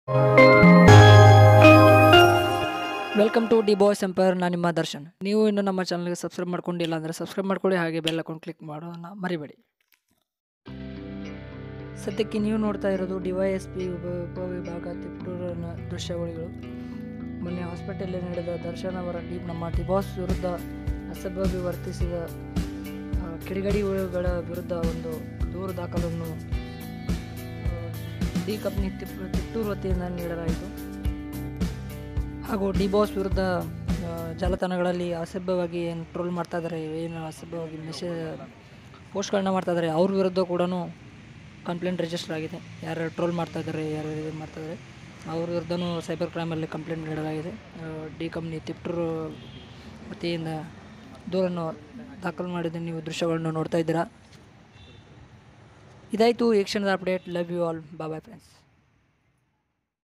welcome to the boys empire ನಾನು ನಿಮ್ಮ ದರ್ಶನ್ ನೀವು ಇನ್ನು ನಮ್ಮ ಚಾನಲ್ಗೆ ಸಬ್ಸ್ಕ್ರೈಬ್ ಮಾಡ್ಕೊಂಡಿಲ್ಲ ಅಂದರೆ ಸಬ್ಸ್ಕ್ರೈಬ್ ಮಾಡ್ಕೊಳ್ಳಿ ಹಾಗೆ ಬೆಲ್ ಅಕೌಂಟ್ ಕ್ಲಿಕ್ ಮಾಡೋದನ್ನ ಮರಿಬೇಡಿ ಸದ್ಯಕ್ಕೆ ನೀವು ನೋಡ್ತಾ ಇರೋದು ಡಿ ವೈ ಎಸ್ ಪಿ ಉಪ ಉಪವಿಭಾಗ ತಿಪ್ಟೂರಿನ ದೃಶ್ಯಾವಳಿಗಳು ಮೊನ್ನೆ ಹಾಸ್ಪಿಟಲ್ ನಡೆದ ದರ್ಶನ್ ಅವರ ಡಿ ನಮ್ಮ ಡಿ ಬಾಸ್ ವಿರುದ್ಧ ಅಸಭ್ಯವಾಗಿ ವರ್ತಿಸಿದ ಆ, ಕಿಡಿಗಡಿಗಳ ವಿರುದ್ಧ ಒಂದು ದೂರು ದಾಖಲನ್ನು ಆ, ಡಿ ಕಂಪ್ನಿ ತಿಪ್ ತಿಪ್ಟೂರು ವತಿಯಿಂದ ನೀಡಲಾಯಿತು ಹಾಗೂ ಡಿ ಬಾಸ್ ವಿರುದ್ಧ ಆ, ಜಾಲತಾಣಗಳಲ್ಲಿ ಅಸಭ್ಯವಾಗಿ ಏನು ಟ್ರೋಲ್ ಮಾಡ್ತಾ ಇದ್ದಾರೆ ಏನು ಅಸಭ್ಯವಾಗಿ ಮೆಸೇಜ್ ಪೋಸ್ಟ್ಗಳನ್ನ ಮಾಡ್ತಾ ಇದ್ದಾರೆ ಅವ್ರ ವಿರುದ್ಧ ಕೂಡ ಕಂಪ್ಲೇಂಟ್ ರಿಜಿಸ್ಟರ್ ಆಗಿದೆ ಯಾರು ಟ್ರೋಲ್ ಮಾಡ್ತಾ ಇದ್ದಾರೆ ಯಾರು ಇದು ಮಾಡ್ತಾ ಇದ್ದಾರೆ ಅವ್ರ ವಿರುದ್ಧನೂ ಸೈಬರ್ ಕ್ರೈಮಲ್ಲಿ ಕಂಪ್ಲೇಂಟ್ ನೀಡಲಾಗಿದೆ ಆ, ಡಿ ಕಂಪ್ನಿ ತಿಪ್ಟೂರು ವತಿಯಿಂದ ದೂರನ್ನು ದಾಖಲು ಮಾಡಿದ ನೀವು ದೃಶ್ಯಗಳನ್ನು ನೋಡ್ತಾ ಇದ್ದೀರಾ ಇದಾಯಿತು ಈ ಕ್ಷಣದ update love you all bye friends